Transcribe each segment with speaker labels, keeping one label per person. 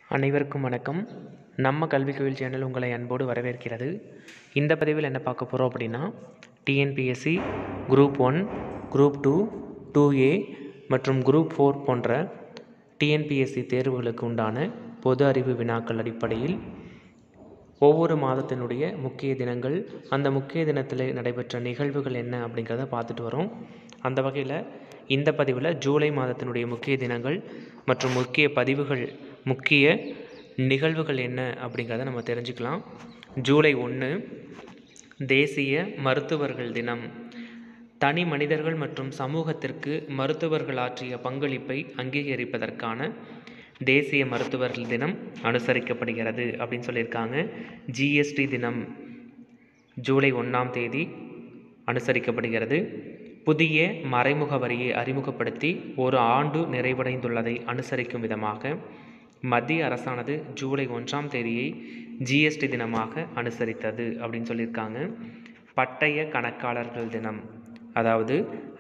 Speaker 1: அனைவருக்கும் வணக்கம் நம்ம கல்வி கோயில் சேனல் உங்களை அன்போடு வரவேற்கிறது இந்த பதிவில் என்ன பார்க்க போகிறோம் அப்படின்னா TNPSC group one group two two A மற்றும் குரூப் ஃபோர் போன்ற டிஎன்பிஎஸ்சி தேர்வுகளுக்கு உண்டான பொது அறிவு வினாக்கள் அடிப்படையில் ஒவ்வொரு மாதத்தினுடைய முக்கிய தினங்கள் அந்த முக்கிய தினத்தில் நடைபெற்ற நிகழ்வுகள் என்ன அப்படிங்கிறத பார்த்துட்டு வரோம் அந்த வகையில் இந்த பதிவில் ஜூலை மாதத்தினுடைய முக்கிய தினங்கள் மற்றும் முக்கிய பதிவுகள் முக்கிய நிகழ்வுகள் என்ன அப்படிங்கிறத நம்ம தெரிஞ்சுக்கலாம் ஜூலை ஒன்று தேசிய மருத்துவர்கள் தினம் தனி மனிதர்கள் மற்றும் சமூகத்திற்கு மருத்துவர்கள் ஆற்றிய பங்களிப்பை அங்கீகரிப்பதற்கான தேசிய மருத்துவர்கள் தினம் அனுசரிக்கப்படுகிறது அப்படின்னு சொல்லியிருக்காங்க ஜிஎஸ்டி தினம் ஜூலை ஒன்றாம் தேதி அனுசரிக்கப்படுகிறது புதிய மறைமுக வரியை அறிமுகப்படுத்தி ஒரு ஆண்டு நிறைவடைந்துள்ளதை அனுசரிக்கும் விதமாக மத்திய அரசானது ஜூலை ஒன்றாம் தேதியை ஜிஎஸ்டி தினமாக அனுசரித்தது அப்படின்னு சொல்லியிருக்காங்க பட்டய கணக்காளர்கள் தினம் அதாவது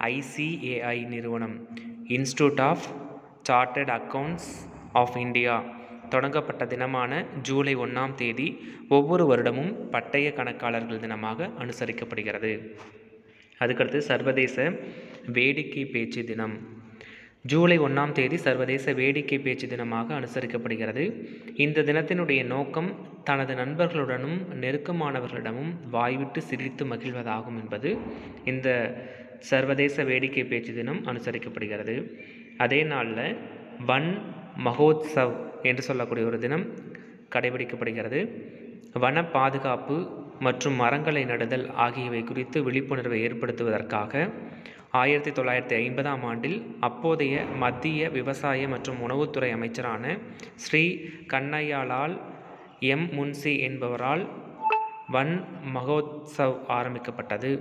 Speaker 1: ஐசிஏஐ நிறுவனம் institute of chartered accounts of India தொடங்கப்பட்ட தினமான ஜூலை ஒன்றாம் தேதி ஒவ்வொரு வருடமும் பட்டய கணக்காளர்கள் தினமாக அனுசரிக்கப்படுகிறது அதுக்கடுத்து சர்வதேச வேடிக்கை பேச்சு தினம் ஜூலை ஒன்றாம் தேதி சர்வதேச வேடிக்கை பேச்சு தினமாக அனுசரிக்கப்படுகிறது இந்த தினத்தினுடைய நோக்கம் தனது நண்பர்களுடனும் நெருக்கமானவர்களிடமும் வாய்விட்டு சிரித்து மகிழ்வதாகும் என்பது இந்த சர்வதேச வேடிக்கை பேச்சு தினம் அனுசரிக்கப்படுகிறது அதே நாளில் வன் மகோத்சவ் என்று சொல்லக்கூடிய ஒரு தினம் கடைபிடிக்கப்படுகிறது வன பாதுகாப்பு மற்றும் மரங்களை நடுதல் ஆகியவை குறித்து விழிப்புணர்வை ஏற்படுத்துவதற்காக ஆயிரத்தி தொள்ளாயிரத்தி ஐம்பதாம் ஆண்டில் அப்போதைய மத்திய விவசாய மற்றும் உணவுத்துறை அமைச்சரான ஸ்ரீ கண்ணையாலால் எம் முன்சி என்பவரால் வன் மகோத்சவ் ஆரம்பிக்கப்பட்டது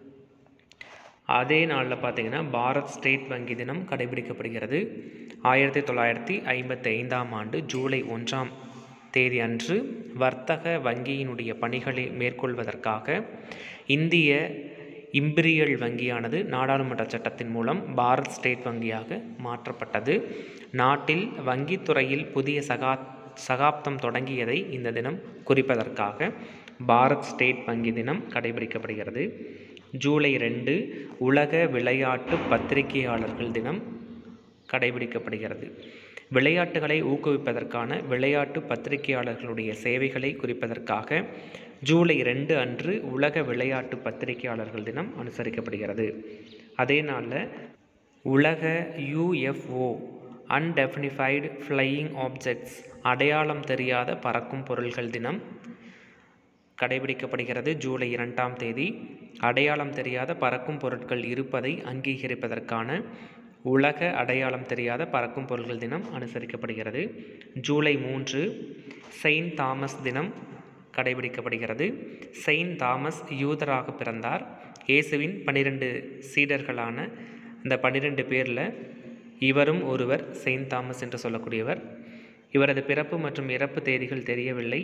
Speaker 1: அதே நாளில் பார்த்தீங்கன்னா பாரத் ஸ்டேட் வங்கி தினம் கடைபிடிக்கப்படுகிறது ஆயிரத்தி தொள்ளாயிரத்தி ஐம்பத்தி ஐந்தாம் ஆண்டு ஜூலை ஒன்றாம் தேதி அன்று வர்த்தக வங்கியினுடைய பணிகளை மேற்கொள்வதற்காக இந்திய இம்பீரியல் வங்கியானது நாடாளுமன்ற சட்டத்தின் மூலம் பாரத் ஸ்டேட் வங்கியாக மாற்றப்பட்டது நாட்டில் வங்கித்துறையில் புதிய சகா சகாப்தம் தொடங்கியதை இந்த தினம் குறிப்பதற்காக பாரத் ஸ்டேட் வங்கி தினம் கடைபிடிக்கப்படுகிறது ஜூலை ரெண்டு உலக விளையாட்டு பத்திரிகையாளர்கள் தினம் கடைபிடிக்கப்படுகிறது விளையாட்டுகளை ஊக்குவிப்பதற்கான விளையாட்டு பத்திரிகையாளர்களுடைய சேவைகளை குறிப்பதற்காக ஜூலை ரெண்டு அன்று உலக விளையாட்டு பத்திரிகையாளர்கள் தினம் அனுசரிக்கப்படுகிறது அதே நாளில் உலக யுஎஃப்ஓ அன்டெஃபினிஃபைடு ஃப்ளையிங் ஆப்ஜெக்ட்ஸ் அடையாளம் தெரியாத பறக்கும் பொருள்கள் தினம் கடைபிடிக்கப்படுகிறது ஜூலை இரண்டாம் தேதி அடையாளம் தெரியாத பறக்கும் பொருட்கள் இருப்பதை அங்கீகரிப்பதற்கான உலக அடையாளம் தெரியாத பறக்கும் பொருட்கள் தினம் அனுசரிக்கப்படுகிறது ஜூலை மூன்று செயின்ட் தாமஸ் தினம் கடைபிடிக்கப்படுகிறது செயின்ட் தாமஸ் யூதராக பிறந்தார் இயேசுவின் பன்னிரெண்டு சீடர்களான இந்த பன்னிரெண்டு பேரில் இவரும் ஒருவர் செயின்ட் தாமஸ் என்று சொல்லக்கூடியவர் இவரது பிறப்பு மற்றும் இறப்பு தேதிகள் தெரியவில்லை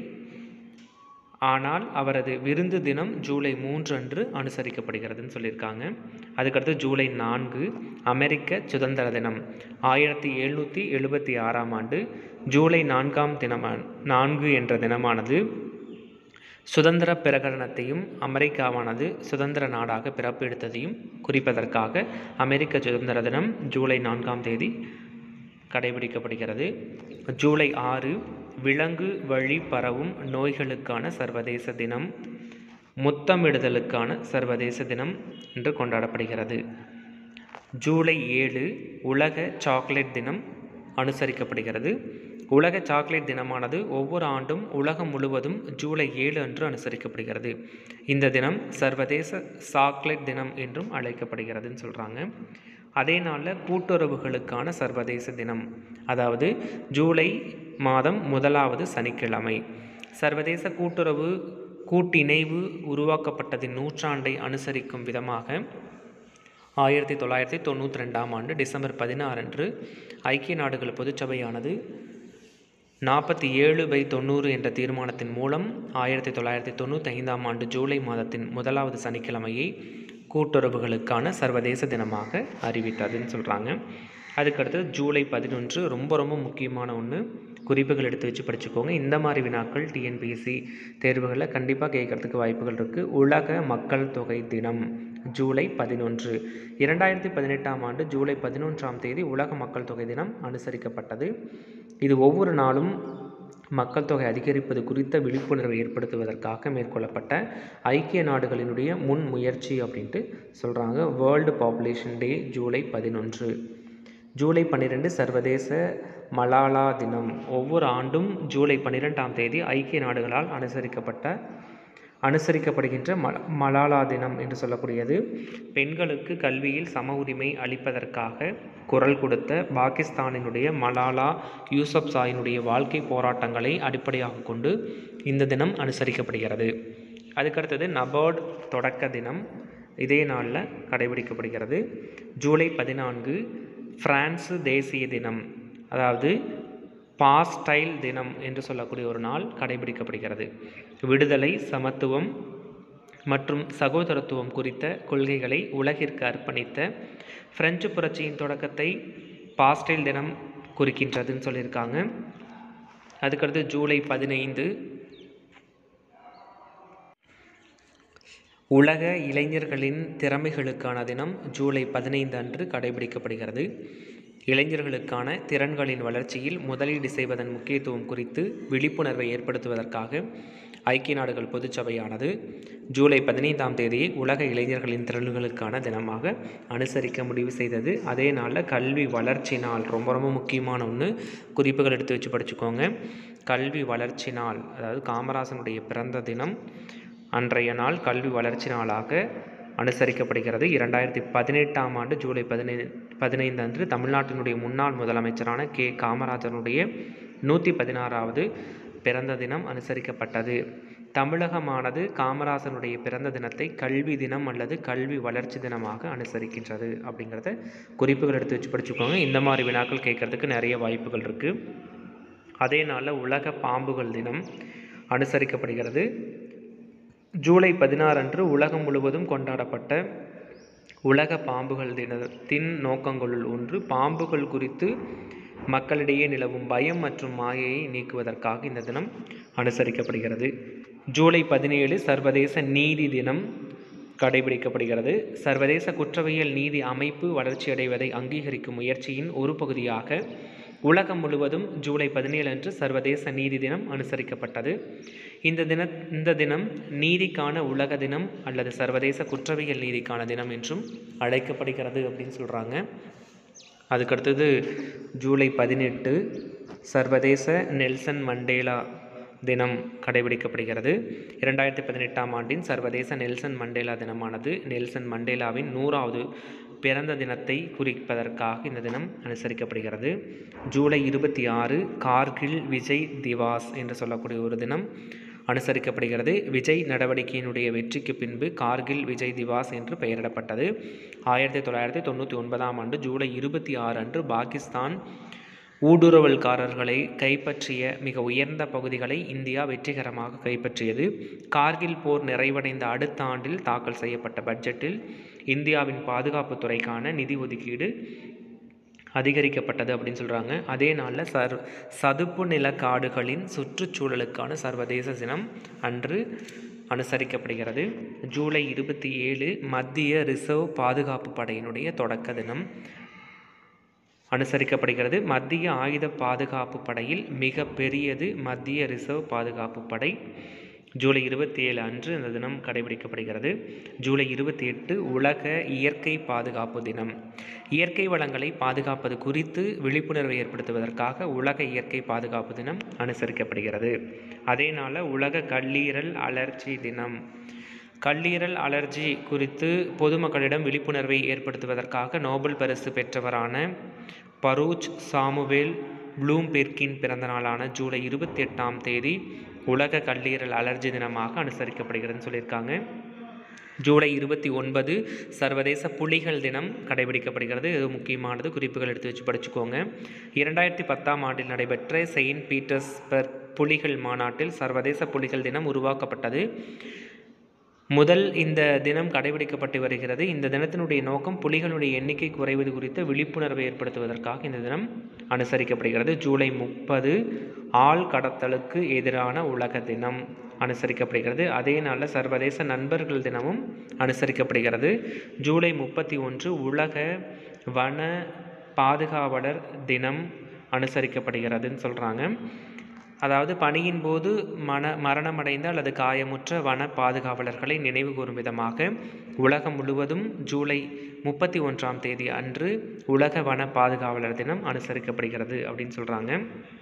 Speaker 1: ஆனால் அவரது விருந்து தினம் ஜூலை மூன்று அன்று அனுசரிக்கப்படுகிறதுன்னு சொல்லியிருக்காங்க அதுக்கடுத்து ஜூலை நான்கு அமெரிக்க சுதந்திர தினம் ஆயிரத்தி எழுநூற்றி எழுபத்தி ஆறாம் ஆண்டு ஜூலை நான்காம் தினமா நான்கு என்ற தினமானது சுதந்திர பிரகடனத்தையும் அமெரிக்காவானது சுதந்திர நாடாக பிறப்பு எடுத்ததையும் குறிப்பதற்காக அமெரிக்க சுதந்திர தினம் ஜூலை நான்காம் தேதி கடைபிடிக்கப்படுகிறது ஜூலை ஆறு விலங்கு வழி பரவும் நோய்களுக்கான சர்வதேச தினம் முத்தமிடுதலுக்கான சர்வதேச தினம் என்று கொண்டாடப்படுகிறது ஜூலை ஏழு உலக சாக்லேட் தினம் அனுசரிக்கப்படுகிறது உலக சாக்லேட் தினமானது ஒவ்வொரு ஆண்டும் உலகம் முழுவதும் ஜூலை ஏழு அன்று அனுசரிக்கப்படுகிறது இந்த தினம் சர்வதேச சாக்லேட் தினம் என்றும் அழைக்கப்படுகிறதுன்னு சொல்கிறாங்க அதே நாளில் கூட்டுறவுகளுக்கான சர்வதேச தினம் அதாவது ஜூலை மாதம் முதலாவது சனிக்கிழமை சர்வதேச கூட்டுறவு கூட்டிணைவு உருவாக்கப்பட்டதின் நூற்றாண்டை அனுசரிக்கும் விதமாக ஆயிரத்தி தொள்ளாயிரத்தி தொண்ணூற்றி ரெண்டாம் ஆண்டு டிசம்பர் பதினாறு அன்று ஐக்கிய நாடுகள் பொதுச்சபையானது நாற்பத்தி ஏழு பை தொண்ணூறு என்ற தீர்மானத்தின் மூலம் ஆயிரத்தி தொள்ளாயிரத்தி தொண்ணூற்றி ஐந்தாம் ஆண்டு ஜூலை மாதத்தின் முதலாவது சனிக்கிழமையை கூட்டுறவுகளுக்கான சர்வதேச தினமாக அறிவித்ததுன்னு சொல்கிறாங்க அதுக்கடுத்து ஜூலை பதினொன்று ரொம்ப ரொம்ப முக்கியமான ஒன்று குறிப்புகள் எடுத்து வச்சு படிச்சுக்கோங்க இந்த மாதிரி வினாக்கள் டிஎன்பிஎஸ்சி தேர்வுகளில் கண்டிப்பாக கேட்கறதுக்கு வாய்ப்புகள் இருக்குது உலக மக்கள் தொகை தினம் ஜூலை பதினொன்று இரண்டாயிரத்தி பதினெட்டாம் ஆண்டு ஜூலை பதினொன்றாம் தேதி உலக மக்கள் தொகை தினம் அனுசரிக்கப்பட்டது இது ஒவ்வொரு நாளும் மக்கள் தொகை அதிகரிப்பது குறித்த விழிப்புணர்வை ஏற்படுத்துவதற்காக மேற்கொள்ளப்பட்ட ஐக்கிய நாடுகளினுடைய முன் முயற்சி அப்படின்ட்டு சொல்கிறாங்க வேர்ல்டு பாப்புலேஷன் டே ஜூலை பதினொன்று ஜூலை பன்னிரெண்டு சர்வதேச மலாலா தினம் ஒவ்வொரு ஆண்டும் ஜூலை பன்னிரெண்டாம் தேதி ஐக்கிய நாடுகளால் அனுசரிக்கப்பட்ட அனுசரிக்கப்படுகின்ற ம மலாலா தினம் என்று சொல்லக்கூடியது பெண்களுக்கு கல்வியில் சம உரிமை அளிப்பதற்காக குரல் கொடுத்த பாகிஸ்தானினுடைய மலாலா யூசப்சாயினுடைய வாழ்க்கை போராட்டங்களை அடிப்படையாக கொண்டு இந்த தினம் அனுசரிக்கப்படுகிறது அதுக்கடுத்தது நபார்ட் தொடக்க தினம் இதே நாளில் கடைபிடிக்கப்படுகிறது ஜூலை பதினான்கு பிரான்சு தேசிய தினம் அதாவது பாஸ்டைல் தினம் என்று சொல்லக்கூடிய ஒரு நாள் கடைபிடிக்கப்படுகிறது விடுதலை சமத்துவம் மற்றும் சகோதரத்துவம் குறித்த கொள்கைகளை உலகிற்கு அர்ப்பணித்த பிரெஞ்சு புரட்சியின் தொடக்கத்தை பாஸ்டைல் தினம் குறிக்கின்றதுன்னு சொல்லியிருக்காங்க அதுக்கடுத்து ஜூலை பதினைந்து உலக இளைஞர்களின் திறமைகளுக்கான தினம் ஜூலை பதினைந்து அன்று கடைபிடிக்கப்படுகிறது இளைஞர்களுக்கான திறன்களின் வளர்ச்சியில் முதலீடு செய்வதன் முக்கியத்துவம் குறித்து விழிப்புணர்வை ஏற்படுத்துவதற்காக ஐக்கிய நாடுகள் பொதுச்சபையானது ஜூலை பதினைந்தாம் தேதியை உலக இளைஞர்களின் திறன்களுக்கான தினமாக அனுசரிக்க முடிவு செய்தது அதே நாளில் கல்வி வளர்ச்சி நாள் ரொம்ப ரொம்ப முக்கியமான ஒன்று குறிப்புகள் எடுத்து வச்சு படிச்சுக்கோங்க கல்வி வளர்ச்சி நாள் அதாவது காமராசனுடைய பிறந்த தினம் அன்றைய நாள் கல்வி வளர்ச்சி நாளாக அனுசரிக்கப்படுகிறது இரண்டாயிரத்தி பதினெட்டாம் ஆண்டு ஜூலை பதினை பதினைந்து அன்று தமிழ்நாட்டினுடைய முன்னாள் முதலமைச்சரான கே காமராஜனுடைய நூற்றி பதினாறாவது பிறந்த தினம் அனுசரிக்கப்பட்டது தமிழகமானது காமராசனுடைய பிறந்த தினத்தை கல்வி தினம் அல்லது கல்வி வளர்ச்சி தினமாக அனுசரிக்கின்றது அப்படிங்கிறத குறிப்புகள் எடுத்து வச்சு படிச்சுக்கோங்க இந்த மாதிரி வினாக்கள் கேட்கறதுக்கு நிறைய வாய்ப்புகள் இருக்குது அதே நாளில் உலக பாம்புகள் தினம் அனுசரிக்கப்படுகிறது ஜூலை பதினாறு அன்று உலகம் முழுவதும் கொண்டாடப்பட்ட உலக பாம்புகள் தினத்தின் நோக்கங்களுள் ஒன்று பாம்புகள் குறித்து மக்களிடையே நிலவும் பயம் மற்றும் மாயையை நீக்குவதற்காக இந்த தினம் அனுசரிக்கப்படுகிறது ஜூலை பதினேழு சர்வதேச நீதி தினம் கடைபிடிக்கப்படுகிறது சர்வதேச குற்றவியல் நீதி அமைப்பு வளர்ச்சியடைவதை அங்கீகரிக்கும் முயற்சியின் ஒரு பகுதியாக உலகம் முழுவதும் ஜூலை பதினேழு அன்று சர்வதேச நீதி தினம் அனுசரிக்கப்பட்டது இந்த தின இந்த தினம் நீதிக்கான உலக தினம் அல்லது சர்வதேச குற்றவியல் நீதிக்கான தினம் என்றும் அழைக்கப்படுகிறது அப்படின்னு சொல்கிறாங்க அதுக்கடுத்தது ஜூலை பதினெட்டு சர்வதேச நெல்சன் மண்டேலா தினம் கடைபிடிக்கப்படுகிறது இரண்டாயிரத்தி பதினெட்டாம் ஆண்டின் சர்வதேச நெல்சன் மண்டேலா தினமானது நெல்சன் மண்டேலாவின் நூறாவது பிறந்த தினத்தை குறிப்பதற்காக இந்த தினம் அனுசரிக்கப்படுகிறது ஜூலை இருபத்தி ஆறு கார்கில் விஜய் திவாஸ் என்று சொல்லக்கூடிய ஒரு தினம் அனுசரிக்கப்படுகிறது விஜய் நடவடிக்கையினுடைய வெற்றிக்கு பின்பு கார்கில் விஜய் திவாஸ் என்று பெயரிடப்பட்டது ஆயிரத்தி தொள்ளாயிரத்தி தொண்ணூற்றி ஒன்பதாம் ஆண்டு ஜூலை இருபத்தி ஆறு அன்று பாகிஸ்தான் ஊடுருவல்காரர்களை கைப்பற்றிய மிக உயர்ந்த பகுதிகளை இந்தியா வெற்றிகரமாக கைப்பற்றியது கார்கில் போர் நிறைவடைந்த அடுத்த ஆண்டில் தாக்கல் செய்யப்பட்ட பட்ஜெட்டில் இந்தியாவின் பாதுகாப்பு துறைக்கான நிதி ஒதுக்கீடு அதிகரிக்கப்பட்டது அப்படின்னு சொல்கிறாங்க அதே நாளில் சர் சதுப்பு நில காடுகளின் சுற்றுச்சூழலுக்கான சர்வதேச தினம் அன்று அனுசரிக்கப்படுகிறது ஜூலை இருபத்தி ஏழு மத்திய ரிசர்வ் பாதுகாப்பு படையினுடைய தொடக்க தினம் அனுசரிக்கப்படுகிறது மத்திய ஆயுத பாதுகாப்பு படையில் மிக பெரியது மத்திய ரிசர்வ் பாதுகாப்பு படை ஜூலை இருபத்தி ஏழு அன்று இந்த தினம் கடைபிடிக்கப்படுகிறது ஜூலை இருபத்தி எட்டு உலக இயற்கை பாதுகாப்பு தினம் இயற்கை வளங்களை பாதுகாப்பது குறித்து விழிப்புணர்வை ஏற்படுத்துவதற்காக உலக இயற்கை பாதுகாப்பு தினம் அனுசரிக்கப்படுகிறது அதே நாளில் உலக கல்லீரல் அலர்ஜி தினம் கல்லீரல் அலர்ஜி குறித்து பொதுமக்களிடம் விழிப்புணர்வை ஏற்படுத்துவதற்காக நோபல் பரிசு பெற்றவரான பரூச் சாமுவேல் ப்ளூம்பெர்கின் பிறந்த நாளான ஜூலை இருபத்தி எட்டாம் தேதி உலக கல்லீரல் அலர்ஜி தினமாக அனுசரிக்கப்படுகிறதுன்னு சொல்லியிருக்காங்க ஜூலை இருபத்தி ஒன்பது சர்வதேச புலிகள் தினம் கடைபிடிக்கப்படுகிறது இது முக்கியமானது குறிப்புகள் எடுத்து வச்சு படிச்சுக்கோங்க இரண்டாயிரத்தி பத்தாம் ஆண்டில் நடைபெற்ற செயின்ட் பீட்டர்ஸ்பர்க் புலிகள் மாநாட்டில் சர்வதேச புலிகள் தினம் உருவாக்கப்பட்டது முதல் இந்த தினம் கடைபிடிக்கப்பட்டு வருகிறது இந்த தினத்தினுடைய நோக்கம் புலிகளுடைய எண்ணிக்கை குறைவது குறித்த விழிப்புணர்வை ஏற்படுத்துவதற்காக இந்த தினம் அனுசரிக்கப்படுகிறது ஜூலை முப்பது ஆள் கடத்தலுக்கு எதிரான உலக தினம் அனுசரிக்கப்படுகிறது அதே நாளில் சர்வதேச நண்பர்கள் தினமும் அனுசரிக்கப்படுகிறது ஜூலை முப்பத்தி ஒன்று உலக வன பாதுகாவலர் தினம் அனுசரிக்கப்படுகிறதுன்னு சொல்கிறாங்க அதாவது பணியின் போது மன மரணமடைந்த அல்லது காயமுற்ற வன பாதுகாவலர்களை நினைவு கூறும் விதமாக உலகம் முழுவதும் ஜூலை முப்பத்தி ஒன்றாம் தேதி அன்று உலக வன பாதுகாவலர் தினம் அனுசரிக்கப்படுகிறது அப்படின்னு சொல்கிறாங்க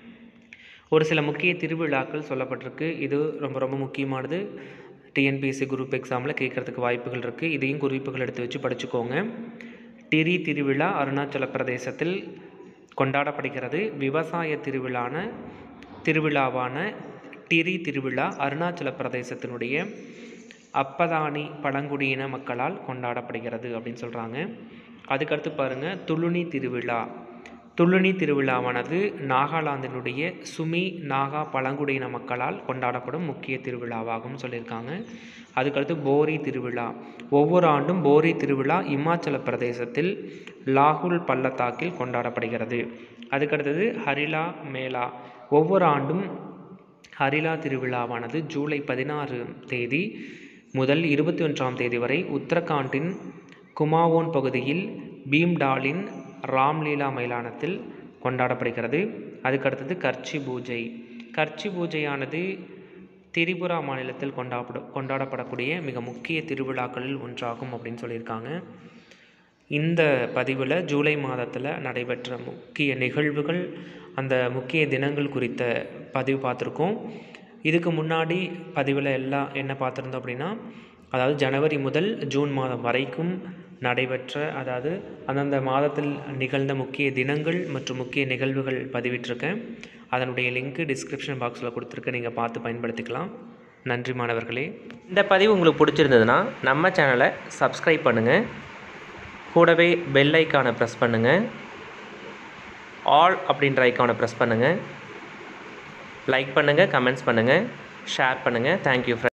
Speaker 1: ஒரு சில முக்கிய திருவிழாக்கள் சொல்லப்பட்டிருக்கு இது ரொம்ப ரொம்ப முக்கியமானது டிஎன்பிஎஸ்சி குரூப் எக்ஸாமில் கேட்குறதுக்கு வாய்ப்புகள் இருக்குது இதையும் குறிப்புகள் எடுத்து வச்சு படிச்சுக்கோங்க டிரி திருவிழா அருணாச்சல பிரதேசத்தில் கொண்டாடப்படுகிறது விவசாய திருவிழான திருவிழாவான டிரி திருவிழா அருணாச்சல பிரதேசத்தினுடைய அப்பதானி பழங்குடியின மக்களால் கொண்டாடப்படுகிறது அப்படின்னு சொல்கிறாங்க அதுக்கடுத்து பாருங்கள் துளுனி திருவிழா துளுனி திருவிழாவானது நாகாலாந்தினுடைய சுமி நாகா பழங்குடியின மக்களால் கொண்டாடப்படும் முக்கிய திருவிழாவாகும் சொல்லியிருக்காங்க அதுக்கடுத்து போரி திருவிழா ஒவ்வொரு ஆண்டும் போரி திருவிழா இமாச்சல பிரதேசத்தில் லாகுல் பள்ளத்தாக்கில் கொண்டாடப்படுகிறது அதுக்கடுத்தது ஹரிலா மேளா ஒவ்வொரு ஆண்டும் ஹரிலா திருவிழாவானது ஜூலை பதினாறு தேதி முதல் இருபத்தி ஒன்றாம் தேதி வரை உத்தரகாண்டின் குமாவோன் பகுதியில் பீம்டாலின் ராம்லீலா மைதானத்தில் கொண்டாடப்படுகிறது அதுக்கடுத்தது கர்ச்சி பூஜை கர்ச்சி பூஜையானது திரிபுரா மாநிலத்தில் கொண்டாட கொண்டாடப்படக்கூடிய மிக முக்கிய திருவிழாக்களில் ஒன்றாகும் அப்படின்னு சொல்லியிருக்காங்க இந்த பதிவில் ஜூலை மாதத்தில் நடைபெற்ற முக்கிய நிகழ்வுகள் அந்த முக்கிய தினங்கள் குறித்த பதிவு பார்த்துருக்கோம் இதுக்கு முன்னாடி பதிவில் எல்லாம் என்ன பார்த்துருந்தோம் அப்படின்னா அதாவது ஜனவரி முதல் ஜூன் மாதம் வரைக்கும் நடைபெற்ற அதாவது அந்தந்த மாதத்தில் நிகழ்ந்த முக்கிய தினங்கள் மற்றும் முக்கிய நிகழ்வுகள் பதிவிட்டிருக்கேன் அதனுடைய லிங்க்கு டிஸ்கிரிப்ஷன் பாக்ஸில் கொடுத்துருக்கேன் நீங்கள் பார்த்து பயன்படுத்திக்கலாம் நன்றி மாணவர்களே இந்த பதிவு உங்களுக்கு பிடிச்சிருந்ததுன்னா நம்ம சேனலை சப்ஸ்கிரைப் பண்ணுங்கள் கூடவே பெல் ஐக்கானை ப்ரெஸ் பண்ணுங்கள் ஆல் அப்படின்ற ஐக்கானை ப்ரெஸ் பண்ணுங்கள் லைக் பண்ணுங்கள் கமெண்ட்ஸ் பண்ணுங்கள் ஷேர் பண்ணுங்கள் தேங்க்யூ